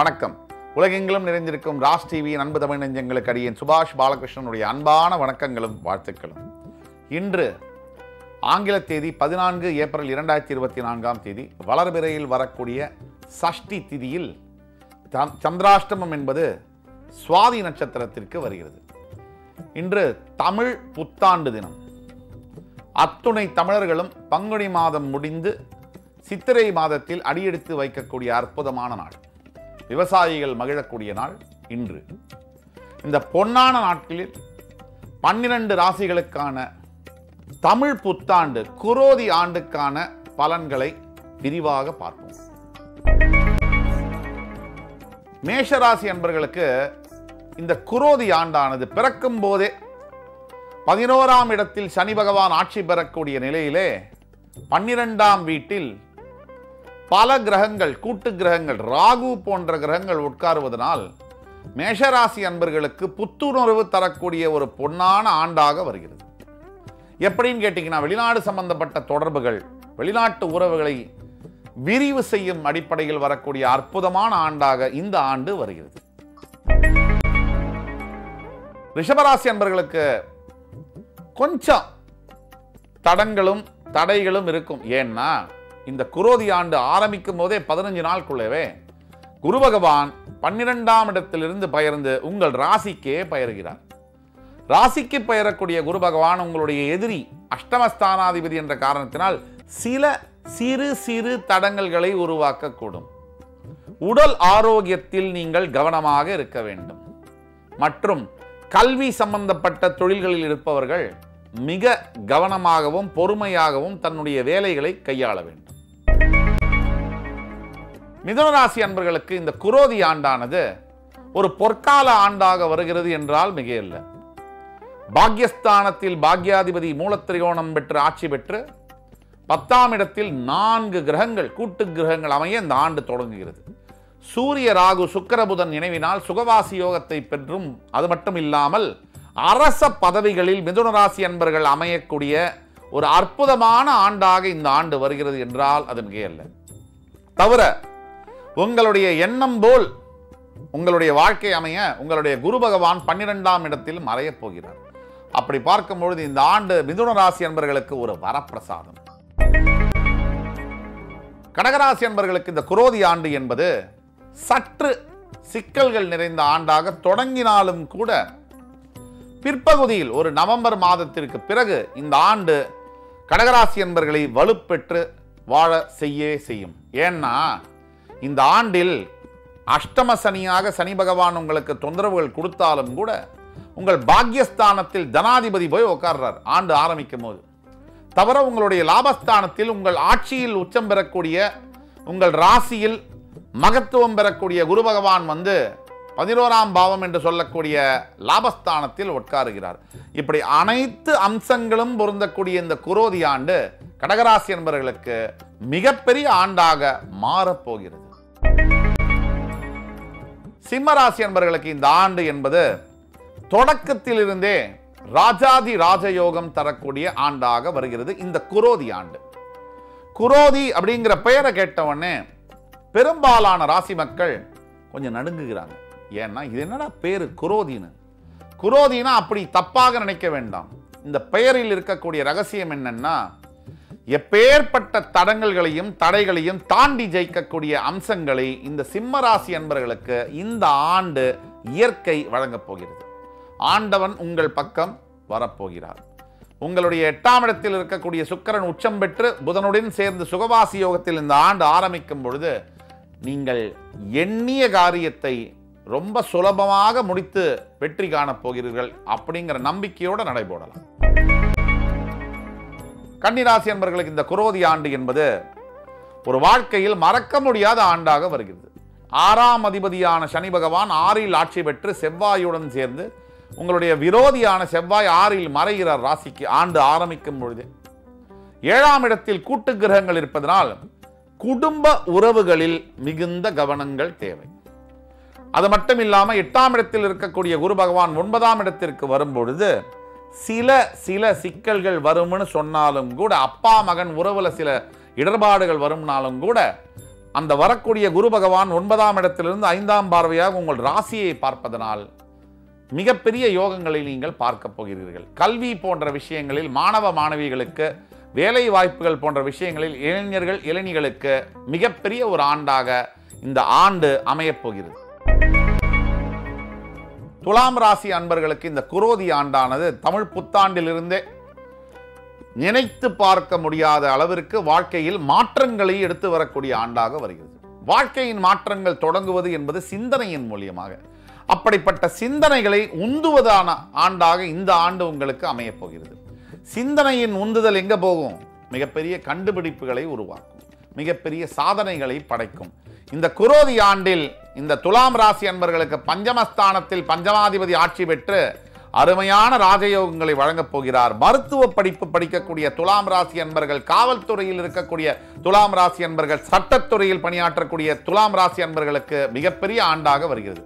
வணக்கம் உலகெங்கிலும் நிறைந்திருக்கும் ராஸ் டிவியின் அன்பு தமிழ் நெஞ்சங்களுக்கு அடியேன் சுபாஷ் பாலகிருஷ்ணனுடைய அன்பான வணக்கங்களும் வாழ்த்துக்களும் இன்று ஆங்கில தேதி பதினான்கு ஏப்ரல் இரண்டாயிரத்தி இருபத்தி நான்காம் தேதி வளர்பிறையில் வரக்கூடிய சஷ்டி திதியில் சந்- சந்திராஷ்டமம் என்பது சுவாதி நட்சத்திரத்திற்கு வருகிறது இன்று தமிழ் புத்தாண்டு தினம் அத்துணை தமிழர்களும் பங்குனி மாதம் முடிந்து சித்திரை மாதத்தில் அடியெடுத்து வைக்கக்கூடிய அற்புதமான நாள் விவசாயிகள் மகிழக்கூடிய நாள் இன்று இந்த பொன்னான நாட்களில் பன்னிரண்டு ராசிகளுக்கான தமிழ் புத்தாண்டு குரோதி ஆண்டுக்கான பலன்களை விரிவாக பார்ப்போம் மேஷராசி அன்பர்களுக்கு இந்த குரோதி ஆண்டானது பிறக்கும் போதே பதினோராம் இடத்தில் சனி பகவான் ஆட்சி பெறக்கூடிய நிலையிலே பன்னிரெண்டாம் வீட்டில் பல கிரகங்கள் கூட்டு கிரகங்கள் ராகு போன்ற கிரகங்கள் உட்காருவதனால் மேஷராசி அன்பர்களுக்கு புத்துணர்வு தரக்கூடிய ஒரு பொன்னான ஆண்டாக வருகிறது எப்படின்னு கேட்டிங்கன்னா வெளிநாடு சம்பந்தப்பட்ட தொடர்புகள் வெளிநாட்டு உறவுகளை விரிவு செய்யும் அடிப்படையில் வரக்கூடிய அற்புதமான ஆண்டாக இந்த ஆண்டு வருகிறது ரிஷபராசி அன்பர்களுக்கு கொஞ்சம் தடங்களும் தடைகளும் இருக்கும் ஏன்னா இந்த குரோதி ஆண்டு ஆரம்பிக்கும் போதே பதினஞ்சு நாளுக்குள்ளவே குரு பகவான் பன்னிரெண்டாம் இடத்திலிருந்து பெயர்ந்து உங்கள் ராசிக்கே பெயர்கிறார் ராசிக்கு பெயரக்கூடிய குரு பகவான் உங்களுடைய எதிரி அஷ்டமஸ்தானாதிபதி என்ற காரணத்தினால் சில சிறு சிறு தடங்கல்களை உருவாக்கக்கூடும் உடல் ஆரோக்கியத்தில் நீங்கள் கவனமாக இருக்க வேண்டும் மற்றும் கல்வி சம்பந்தப்பட்ட தொழில்களில் இருப்பவர்கள் மிக கவனமாகவும் பொறுமையாகவும் தன்னுடைய வேலைகளை கையாள வேண்டும் மிதுனராசி அன்பர்களுக்கு இந்த குரோதி ஆண்டானது ஒரு பொற்கால ஆண்டாக வருகிறது என்றால் மிகையல்ல பாக்யஸ்தானத்தில் பாக்யாதிபதி மூலத்திரிகோணம் பெற்று ஆட்சி பெற்று பத்தாம் இடத்தில் நான்கு கிரகங்கள் கூட்டு கிரகங்கள் அமைய இந்த ஆண்டு தொடங்குகிறது சூரிய ராகு சுக்கிரபுதன் நினைவினால் சுகவாசி யோகத்தை பெற்றும் அது மட்டும் இல்லாமல் அரச பதவிகளில் மிதுன ராசி அன்பர்கள் அமையக்கூடிய ஒரு அற்புதமான ஆண்டாக இந்த ஆண்டு வருகிறது என்றால் அது மிகையல்ல தவிர உங்களுடைய எண்ணம் போல் உங்களுடைய வாழ்க்கை அமைய உங்களுடைய குரு பகவான் பன்னிரெண்டாம் இடத்தில் மறையப் போகிறார் அப்படி பார்க்கும் பொழுது இந்த ஆண்டு மிதுன ராசி அன்பர்களுக்கு ஒரு வரப்பிரசாதம் கடகராசி அன்பர்களுக்கு இந்த குரோதி ஆண்டு என்பது சற்று சிக்கல்கள் நிறைந்த ஆண்டாக தொடங்கினாலும் கூட பிற்பகுதியில் ஒரு நவம்பர் மாதத்திற்கு பிறகு இந்த ஆண்டு கடகராசி என்பர்களை வலுப்பெற்று வாழ செய்ய செய்யும் ஏன்னா இந்த ஆண்டில் அஷ்டம சனியாக சனி பகவான் உங்களுக்கு தொந்தரவுகள் கொடுத்தாலும் கூட உங்கள் பாக்யஸ்தானத்தில் தனாதிபதி போய் உட்கார்றார் ஆண்டு ஆரம்பிக்கும் போது தவிர உங்களுடைய லாபஸ்தானத்தில் உங்கள் ஆட்சியில் உச்சம் பெறக்கூடிய உங்கள் ராசியில் மகத்துவம் பெறக்கூடிய குரு பகவான் வந்து பதினோராம் பாவம் என்று சொல்லக்கூடிய லாபஸ்தானத்தில் உட்காருகிறார் இப்படி அனைத்து அம்சங்களும் பொருந்தக்கூடிய இந்த குரோதி ஆண்டு கடகராசி என்பவர்களுக்கு மிகப்பெரிய ஆண்டாக மாறப்போகிறது சிம்மராசி என்பவர்களுக்கு இந்த ஆண்டு என்பது தொடக்கத்திலிருந்தே ராஜாதி ராஜயோகம் தரக்கூடிய ஆண்டாக வருகிறது இந்த குரோதி ஆண்டு குரோதி அப்படிங்கிற பெயரை கேட்டவொடனே பெரும்பாலான ராசி மக்கள் கொஞ்சம் நடுங்குகிறாங்க ஏன்னா இது என்னடா பேரு குரோதின்னு குரோதினா அப்படி தப்பாக நினைக்க வேண்டாம் இந்த பெயரில் இருக்கக்கூடிய ரகசியம் என்னன்னா எப்பேற்பட்ட தடங்கல்களையும் தடைகளையும் தாண்டி ஜெயிக்கக்கூடிய அம்சங்களை இந்த சிம்ம ராசி அன்பர்களுக்கு இந்த ஆண்டு இயற்கை வழங்கப் போகிறது ஆண்டவன் உங்கள் பக்கம் வரப்போகிறார் உங்களுடைய எட்டாம் இடத்தில் இருக்கக்கூடிய சுக்கிரன் உச்சம் பெற்று புதனுடன் சேர்ந்து சுகவாசி யோகத்தில் இந்த ஆண்டு ஆரம்பிக்கும் பொழுது நீங்கள் எண்ணிய காரியத்தை ரொம்ப சுலபமாக முடித்து வெற்றி காணப் போகிறீர்கள் அப்படிங்கிற நம்பிக்கையோடு நடைபோடலாம் கன்னிராசி என்பர்களுக்கு இந்த குரோதி ஆண்டு என்பது ஒரு வாழ்க்கையில் மறக்க முடியாத ஆண்டாக வருகிறது ஆறாம் அதிபதியான சனி பகவான் ஆறில் ஆட்சி பெற்று செவ்வாயுடன் சேர்ந்து உங்களுடைய விரோதியான செவ்வாய் ஆறில் மறைகிறார் ராசிக்கு ஆண்டு ஆரம்பிக்கும் பொழுது ஏழாம் இடத்தில் கூட்டு கிரகங்கள் இருப்பதனால் குடும்ப உறவுகளில் மிகுந்த கவனங்கள் தேவை அது மட்டும் இல்லாமல் எட்டாம் இடத்தில் இருக்கக்கூடிய குரு பகவான் ஒன்பதாம் இடத்திற்கு வரும்பொழுது சில சில சிக்கல்கள் வரும்னு சொன்னாலும் கூட அப்பா மகன் உறவுல சில இடர்பாடுகள் வரும்னாலும் கூட அந்த வரக்கூடிய குரு பகவான் ஒன்பதாம் இடத்திலிருந்து ஐந்தாம் பார்வையாக உங்கள் ராசியை பார்ப்பதனால் மிகப்பெரிய யோகங்களை நீங்கள் பார்க்க போகிறீர்கள் கல்வி போன்ற விஷயங்களில் மாணவ மாணவிகளுக்கு வேலை வாய்ப்புகள் போன்ற விஷயங்களில் இளைஞர்கள் இளைஞர்களுக்கு மிகப்பெரிய ஒரு ஆண்டாக இந்த ஆண்டு அமையப் போகிறது துலாம் ராசி அன்பர்களுக்கு இந்த குரோதி ஆண்டானது தமிழ் புத்தாண்டிலிருந்தே நினைத்து பார்க்க முடியாத அளவிற்கு வாழ்க்கையில் மாற்றங்களை எடுத்து வரக்கூடிய ஆண்டாக வருகிறது வாழ்க்கையின் மாற்றங்கள் தொடங்குவது என்பது சிந்தனையின் மூலியமாக அப்படிப்பட்ட சிந்தனைகளை உந்துவதான ஆண்டாக இந்த ஆண்டு உங்களுக்கு அமையப் போகிறது சிந்தனையின் உந்துதல் எங்க போகும் மிகப்பெரிய கண்டுபிடிப்புகளை உருவாக்கும் மிகப்பெரிய சாதனைகளை படைக்கும் இந்த குரோதி ஆண்டில் இந்த துலாம் ராசி அன்பர்களுக்கு பஞ்சமஸ்தானத்தில் பஞ்சமாதிபதி ஆட்சி பெற்று அருமையான ராஜயோகங்களை வழங்கப் போகிறார் மருத்துவ படிப்பு படிக்கக்கூடிய துலாம் ராசி அன்பர்கள் காவல்துறையில் இருக்கக்கூடிய துலாம் ராசி அன்பர்கள் சட்டத்துறையில் பணியாற்றக்கூடிய துலாம் ராசி அன்பர்களுக்கு மிகப்பெரிய ஆண்டாக வருகிறது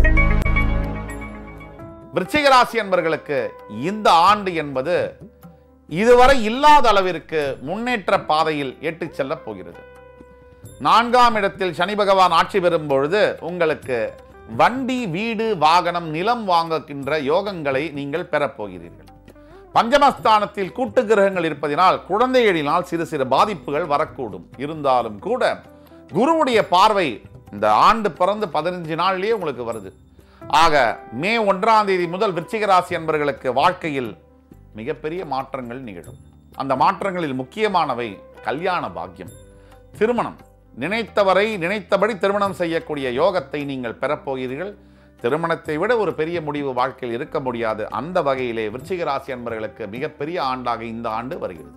விருச்சிக ராசி அன்பர்களுக்கு இந்த ஆண்டு என்பது இதுவரை இல்லாத அளவிற்கு முன்னேற்ற பாதையில் ஏட்டுச் செல்லப் போகிறது நான்காம் இடத்தில் சனி பகவான் ஆட்சி பெறும் பொழுது உங்களுக்கு வண்டி வீடு வாகனம் நிலம் வாங்குகின்ற யோகங்களை நீங்கள் பெறப்போகிறீர்கள் பஞ்சமஸ்தானத்தில் கூட்டு கிரகங்கள் இருப்பதினால் குழந்தைகளினால் சிறு சிறு பாதிப்புகள் வரக்கூடும் இருந்தாலும் கூட குருவுடைய பார்வை இந்த ஆண்டு பிறந்து பதினஞ்சு நாள்லயே உங்களுக்கு வருது ஆக மே ஒன்றாம் தேதி முதல் விருச்சிக ராசி என்பவர்களுக்கு வாழ்க்கையில் மிகப்பெரிய மாற்றங்கள் நிகழும் அந்த மாற்றங்களில் முக்கியமானவை கல்யாண பாக்கியம் திருமணம் நினைத்தவரை நினைத்தபடி திருமணம் செய்யக்கூடிய யோகத்தை நீங்கள் பெறப்போகிறீர்கள் திருமணத்தை விட ஒரு பெரிய முடிவு வாழ்க்கையில் இருக்க முடியாது அந்த வகையிலே விருச்சிக ராசி அன்பர்களுக்கு மிகப்பெரிய ஆண்டாக இந்த ஆண்டு வருகிறது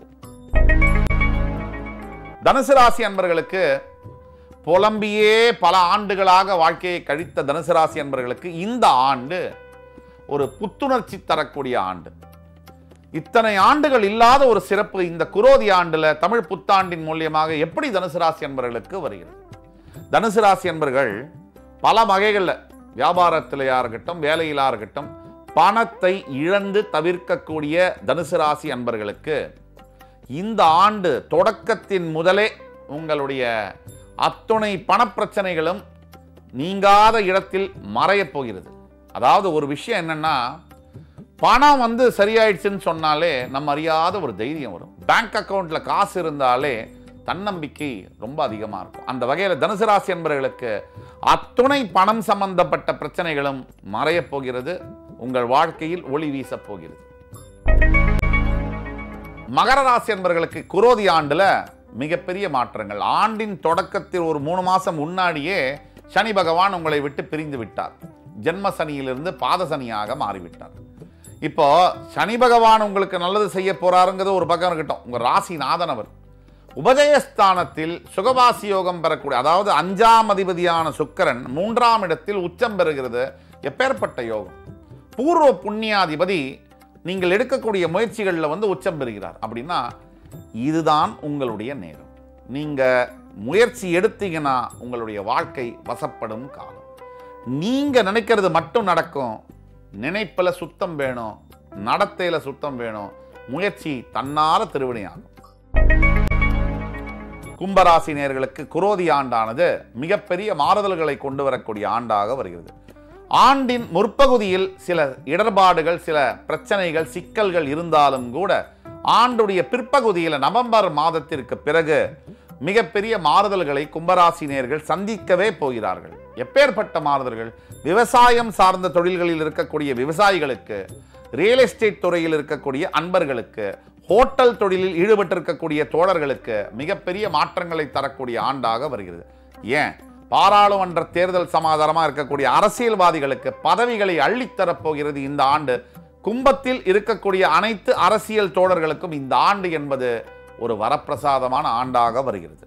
தனுசு ராசி அன்பர்களுக்கு புலம்பியே பல ஆண்டுகளாக வாழ்க்கையை கழித்த தனுசு ராசி அன்பர்களுக்கு இந்த ஆண்டு ஒரு புத்துணர்ச்சி தரக்கூடிய ஆண்டு இத்தனை ஆண்டுகள் இல்லாத ஒரு சிறப்பு இந்த குரோதி ஆண்டுல தமிழ் புத்தாண்டின் மூலியமாக எப்படி தனுசு ராசி என்பவர்களுக்கு வருகிறது தனுசு ராசி என்பர்கள் பல வகைகளில் வியாபாரத்திலையா இருக்கட்டும் வேலையிலா இருக்கட்டும் பணத்தை இழந்து தவிர்க்கக்கூடிய தனுசு ராசி அன்பர்களுக்கு இந்த ஆண்டு தொடக்கத்தின் முதலே உங்களுடைய அத்துணை பணப்பிரச்சனைகளும் நீங்காத இடத்தில் மறையப் போகிறது அதாவது ஒரு விஷயம் என்னன்னா பணம் வந்து சரியாயிடுச்சுன்னு சொன்னாலே நம்ம அறியாத ஒரு தைரியம் வரும் பேங்க் அக்கவுண்ட்ல காசு இருந்தாலே தன்னம்பிக்கை ரொம்ப அதிகமாக இருக்கும் அந்த வகையில் தனுசு ராசி என்பவர்களுக்கு அத்துணை பணம் சம்பந்தப்பட்ட பிரச்சனைகளும் மறையப் போகிறது உங்கள் வாழ்க்கையில் ஒளி வீசப் போகிறது மகர ராசி என்பவர்களுக்கு குரோதி ஆண்டுல மிகப்பெரிய மாற்றங்கள் ஆண்டின் தொடக்கத்தில் ஒரு மூணு மாசம் முன்னாடியே சனி பகவான் உங்களை விட்டு பிரிந்து விட்டார் ஜென்ம சனியிலிருந்து பாத சனியாக மாறிவிட்டார் இப்போ சனி பகவான் உங்களுக்கு நல்லது செய்ய போறாருங்கிறது ஒரு பக்கம் இருக்கட்டும் உங்க ராசி நாதன் அவர் உபஜயஸ்தானத்தில் சுகவாசி யோகம் பெறக்கூடிய அதாவது அஞ்சாம் அதிபதியான சுக்கிரன் மூன்றாம் இடத்தில் உச்சம் பெறுகிறது எப்பேற்பட்ட யோகம் பூர்வ புண்ணியாதிபதி நீங்கள் எடுக்கக்கூடிய முயற்சிகளில் வந்து உச்சம் பெறுகிறார் அப்படின்னா இதுதான் உங்களுடைய நேரம் நீங்க முயற்சி எடுத்தீங்கன்னா உங்களுடைய வாழ்க்கை வசப்படும் காலம் நீங்க நினைக்கிறது மட்டும் நடக்கும் நினைப்புல சுத்தம் வேணும் நடத்தையில சுத்தம் வேணும் முயற்சி தன்னால திருவினையாகும் கும்பராசி நேயர்களுக்கு குரோதி ஆண்டானது மிகப்பெரிய மாறுதல்களை கொண்டு வரக்கூடிய ஆண்டாக வருகிறது ஆண்டின் முற்பகுதியில் சில இடர்பாடுகள் சில பிரச்சனைகள் சிக்கல்கள் இருந்தாலும் கூட ஆண்டுடைய பிற்பகுதியில் நவம்பர் மாதத்திற்கு பிறகு மிகப்பெரிய மாறுதல்களை கும்பராசினியர்கள் சந்திக்கவே போகிறார்கள் எப்பேற்பட்ட மாறுதல்கள் விவசாயம் சார்ந்த தொழில்களில் இருக்கக்கூடிய விவசாயிகளுக்கு ரியல் எஸ்டேட் துறையில் இருக்கக்கூடிய அன்பர்களுக்கு ஹோட்டல் தொழிலில் ஈடுபட்டிருக்கக்கூடிய தோழர்களுக்கு மிகப்பெரிய மாற்றங்களை தரக்கூடிய ஆண்டாக வருகிறது ஏன் பாராளுமன்ற தேர்தல் சமாதானமா இருக்கக்கூடிய அரசியல்வாதிகளுக்கு பதவிகளை அள்ளித்தரப் போகிறது இந்த ஆண்டு கும்பத்தில் இருக்கக்கூடிய அனைத்து அரசியல் தோழர்களுக்கும் இந்த ஆண்டு என்பது ஒரு வரப்பிரசாதமான ஆண்டாக வருகிறது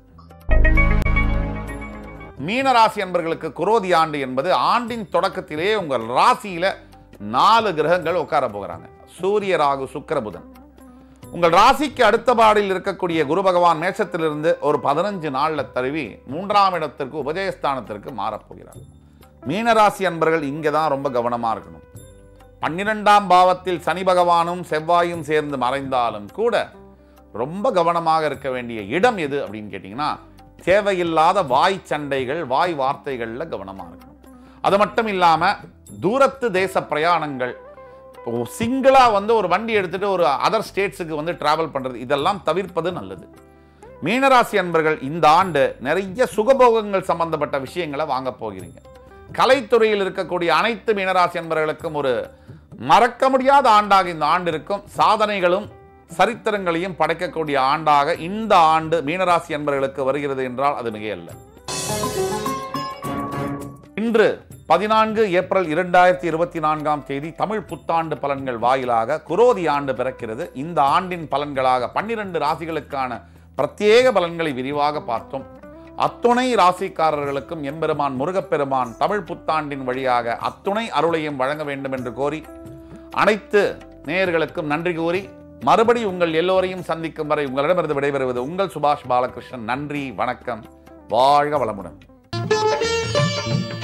மீன ராசி என்பர்களுக்கு குரோதி ஆண்டு என்பது ஆண்டின் தொடக்கத்திலேயே உங்கள் ராசியில நாலு கிரகங்கள் உட்கார போகிறாங்க சூரிய ராகு சுக்கிர புதன் உங்கள் ராசிக்கு அடுத்த பாடில் இருக்கக்கூடிய குரு பகவான் மேஷத்திலிருந்து ஒரு பதினஞ்சு நாள்ல தருவி மூன்றாம் இடத்திற்கு உபஜயஸ்தானத்திற்கு மாறப்போகிறார் மீனராசி அன்பர்கள் இங்கே தான் ரொம்ப கவனமா இருக்கணும் பன்னிரெண்டாம் பாவத்தில் சனி பகவானும் செவ்வாயும் சேர்ந்து மறைந்தாலும் கூட ரொம்ப கவனமாக இருக்க வேண்டிய இடம் எது அப்படின்னு கேட்டிங்கன்னா தேவையில்லாத வாய் சண்டைகள் வாய் வார்த்தைகள்ல கவனமா இருக்கணும் அது மட்டும் இல்லாம தூரத்து தேச பிரயாணங்கள் சிங்கிளா வந்து ஒரு வண்டி எடுத்துட்டு ஒரு அதர் ஸ்டேட்ஸுக்கு வந்து டிராவல் பண்றது இதெல்லாம் தவிர்ப்பது நல்லது மீனராசி அன்பர்கள் இந்த ஆண்டு நிறைய சுகபோகங்கள் சம்பந்தப்பட்ட விஷயங்களை வாங்க போகிறீங்க கலைத்துறையில் இருக்கக்கூடிய அனைத்து மீனராசி அன்பர்களுக்கும் ஒரு மறக்க முடியாத ஆண்டாக இந்த ஆண்டு இருக்கும் சாதனைகளும் சரித்திரங்களையும் படைக்கக்கூடிய ஆண்டாக இந்த ஆண்டு மீனராசி அன்பர்களுக்கு வருகிறது என்றால் அது மிகையல்ல இன்று பதினான்கு ஏப்ரல் இரண்டாயிரத்தி இருபத்தி நான்காம் தேதி தமிழ் புத்தாண்டு பலன்கள் வாயிலாக குரோதி ஆண்டு பிறக்கிறது இந்த ஆண்டின் பலன்களாக பன்னிரண்டு ராசிகளுக்கான பிரத்யேக பலன்களை விரிவாக பார்த்தோம் அத்துணை ராசிக்காரர்களுக்கும் எம்பெருமான் முருகப்பெருமான் தமிழ் புத்தாண்டின் வழியாக அத்துணை அருளையும் வழங்க வேண்டும் என்று கோரி அனைத்து நேயர்களுக்கும் நன்றி கூறி மறுபடி உங்கள் எல்லோரையும் சந்திக்கும் வரை உங்களிடமிருந்து விடைபெறுவது உங்கள் சுபாஷ் பாலகிருஷ்ணன் நன்றி வணக்கம் வாழ்க வளமுடன்